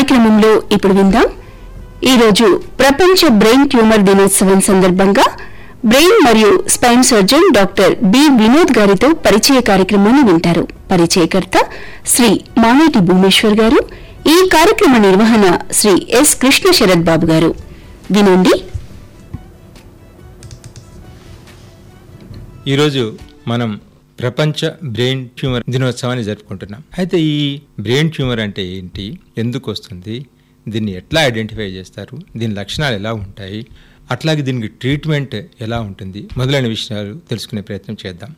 కార్యక్రమంలో ఇప్పుడు విందాం ఈరోజు ప్రపంచ బ్రెయిన్ ట్యూమర్ దినోత్సవం సందర్భంగా బ్రెయిన్ మరియు spine surgeon doctor B Vinod గారితో పరిచయ కార్యక్రమాన్ని వింటారు పరిచయకర్త శ్రీ మానేటి భూమేశ్వర్ గారు ఈ కార్యక్రమ నిర్వహణ శ్రీ ఎస్ కృష్ణ శరత్ బాబు గారు వినండి ఈరోజు మనం ప్రపంచ బ్రెయిన్ ట్యూమర్ దినోత్సవాన్ని జరుపుకుంటున్నాం అయితే ఈ బ్రెయిన్ ట్యూమర్ అంటే ఏంటి ఎందుకు వస్తుంది దీన్ని ఎట్లా ఐడెంటిఫై చేస్తారు దీని లక్షణాలు ఎలా ఉంటాయి అట్లాగే దీనికి ట్రీట్మెంట్ ఎలా ఉంటుంది మొదలైన విషయాలు తెలుసుకునే ప్రయత్నం చేద్దాం